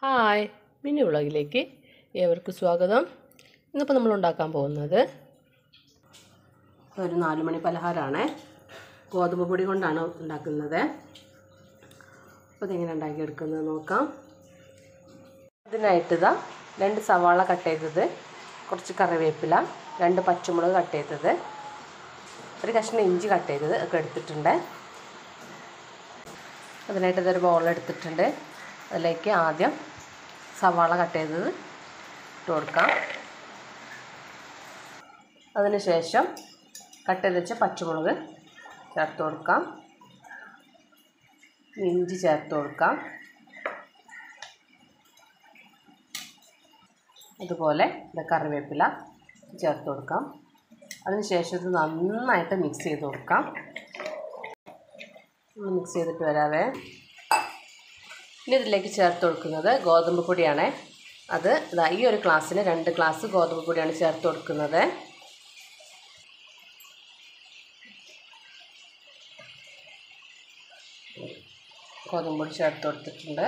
hi mini വ്ളോഗിലേക്ക് ഏവർക്കും സ്വാഗതം ഇന്നിപ്പോൾ നമ്മൾ ഉണ്ടാക്കാൻ പോകുന്നത് ഒരു നാല് മണി പലഹാരമാണ് ഗോതമ്പ് പൊടി കൊണ്ടാണ് ഉണ്ടാക്കുന്നത് അപ്പോൾ ഇതെങ്ങനെ ഉണ്ടാക്കിയെടുക്കുന്നത് നോക്കാം ഇതിനായിട്ട് ഇതാ രണ്ട് സവാള കട്ട് ചെയ്തത് കുറച്ച് കറിവേപ്പില രണ്ട് പച്ചമുളക് കട്ട് ചെയ്തത് ഒരു കഷ്ണം ഇഞ്ചി കട്ട് ചെയ്തത് ഒക്കെ എടുത്തിട്ടുണ്ട് അതിനായിട്ട് ഇതൊരു ബൗൾ എടുത്തിട്ടുണ്ട് അതിലേക്ക് ആദ്യം സവാള കട്ട് ചെയ്തത് ഇട്ട് കൊടുക്കാം അതിനുശേഷം കട്ട് ചെയ്ത് വെച്ച പച്ചമുളക് ചേർത്ത് കൊടുക്കാം ഇഞ്ചി ചേർത്ത് കൊടുക്കാം അതുപോലെ ഇത് കറിവേപ്പില ചേർത്ത് കൊടുക്കാം അതിനുശേഷം ഇത് നന്നായിട്ട് മിക്സ് ചെയ്ത് കൊടുക്കാം ഒന്ന് മിക്സ് ചെയ്തിട്ട് വരാവേ ഇനി ഇതിലേക്ക് ചേർത്ത് കൊടുക്കുന്നത് ഗോതമ്പ് പൊടിയാണ് അത് ഇതാ ഈ ഒരു ഗ്ലാസ്സിന് രണ്ട് ഗ്ലാസ് ഗോതമ്പ് പൊടിയാണ് ചേർത്ത് കൊടുക്കുന്നത് ഗോതമ്പ് പൊടി ചേർത്ത് കൊടുത്തിട്ടുണ്ട്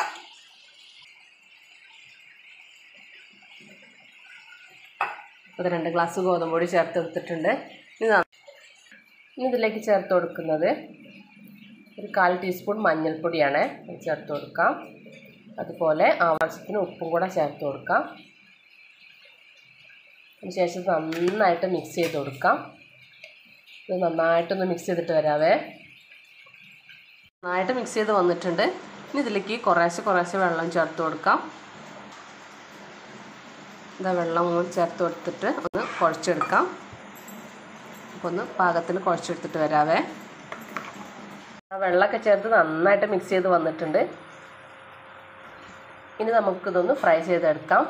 അത് രണ്ട് ഗ്ലാസ് ഗോതമ്പ് പൊടി ചേർത്ത് കൊടുത്തിട്ടുണ്ട് ഇനി ന- ഇനി ഇതിലേക്ക് ചേർത്ത് കൊടുക്കുന്നത് ഒരു കാൽ ടീസ്പൂൺ മഞ്ഞൾപ്പൊടിയാണ് അത് ചേർത്ത് കൊടുക്കാം അതുപോലെ ആവശ്യത്തിന് ഉപ്പും കൂടെ ചേർത്ത് കൊടുക്കാം അതിനുശേഷം നന്നായിട്ട് മിക്സ് ചെയ്ത് കൊടുക്കാം ഇത് നന്നായിട്ടൊന്ന് മിക്സ് ചെയ്തിട്ട് വരാവേ നന്നായിട്ട് മിക്സ് ചെയ്ത് വന്നിട്ടുണ്ട് ഇനി ഇതിലേക്ക് കുറേശ്ശെ കുറേശ്ശെ വെള്ളം ചേർത്ത് കൊടുക്കാം ഇതാ വെള്ളം കൂടി ചേർത്ത് കൊടുത്തിട്ട് ഒന്ന് കുഴച്ചെടുക്കാം അപ്പോൾ ഒന്ന് പാകത്തിന് കുഴച്ചെടുത്തിട്ട് വരാവേ ആ വെള്ളമൊക്കെ ചേർത്ത് നന്നായിട്ട് മിക്സ് ചെയ്ത് വന്നിട്ടുണ്ട് ഇനി നമുക്കിതൊന്ന് ഫ്രൈ ചെയ്തെടുക്കാം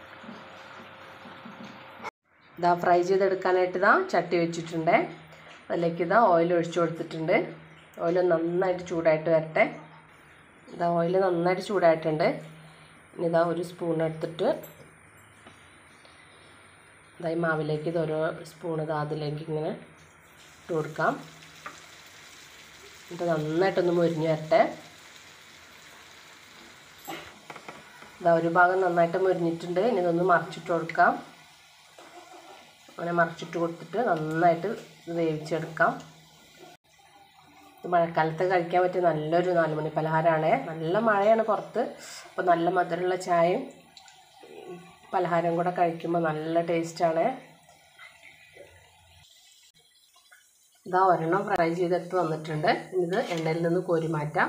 ഇതാ ഫ്രൈ ചെയ്തെടുക്കാനായിട്ട് ഇതാ ചട്ടി വെച്ചിട്ടുണ്ട് അതിലേക്ക് ഇതാ ഓയിൽ ഒഴിച്ചു കൊടുത്തിട്ടുണ്ട് ഓയിൽ നന്നായിട്ട് ചൂടായിട്ട് വരട്ടെ ഇതാ ഓയിൽ നന്നായിട്ട് ചൂടായിട്ടുണ്ട് ഇനി ഇതാ ഒരു സ്പൂൺ എടുത്തിട്ട് ഇതാ ഈ മാവിലേക്ക് ഇത് ഓരോ സ്പൂൺ ഇതാ അതിലേക്ക് ഇങ്ങനെ ഇട്ട് കൊടുക്കാം ഇത് നന്നായിട്ടൊന്ന് മുരിഞ്ഞ് വരട്ടെ ഇതാ ഒരു ഭാഗം നന്നായിട്ട് മുരിഞ്ഞിട്ടുണ്ട് ഇനി ഇതൊന്ന് മറിച്ചിട്ട് കൊടുക്കാം അങ്ങനെ മറിച്ചിട്ട് കൊടുത്തിട്ട് നന്നായിട്ട് ഇത് വേവിച്ചെടുക്കാം ഇത് മഴക്കാലത്ത് കഴിക്കാൻ പറ്റിയ നല്ലൊരു നാലുമണി പലഹാരമാണ് നല്ല മഴയാണ് പുറത്ത് അപ്പോൾ നല്ല മധുരമുള്ള ചായയും പലഹാരം കൂടെ കഴിക്കുമ്പോൾ നല്ല ടേസ്റ്റാണ് ഇതാ ഒരെണ്ണം ഫ്രൈ ചെയ്തെടുത്ത് വന്നിട്ടുണ്ട് ഇനി ഇത് എണ്ണയിൽ നിന്ന് കോരി മാറ്റാം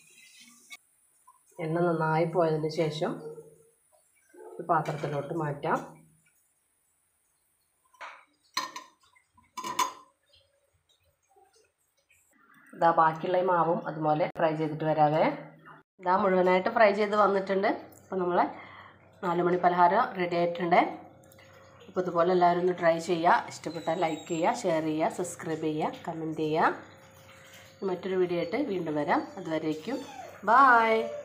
എണ്ണ നന്നായി പോയതിന് ശേഷം ഒരു പാത്രത്തിലോട്ട് മാറ്റാം ഇതാ ബാക്കിയുള്ള ഈ മാവും അതുപോലെ ഫ്രൈ ചെയ്തിട്ട് വരാവേ ഇതാ മുഴുവനായിട്ട് ഫ്രൈ ചെയ്ത് വന്നിട്ടുണ്ട് അപ്പോൾ നമ്മളെ നാല് മണി പലഹാരം റെഡി ആയിട്ടുണ്ട് അപ്പോൾ ഇതുപോലെ എല്ലാവരും ഒന്ന് ട്രൈ ചെയ്യുക ഇഷ്ടപ്പെട്ടാൽ ലൈക്ക് ചെയ്യുക ഷെയർ ചെയ്യുക സബ്സ്ക്രൈബ് ചെയ്യുക കമൻറ്റ് ചെയ്യുക മറ്റൊരു വീഡിയോ ആയിട്ട് വീണ്ടും വരാം അതുവരേക്കും ബായ്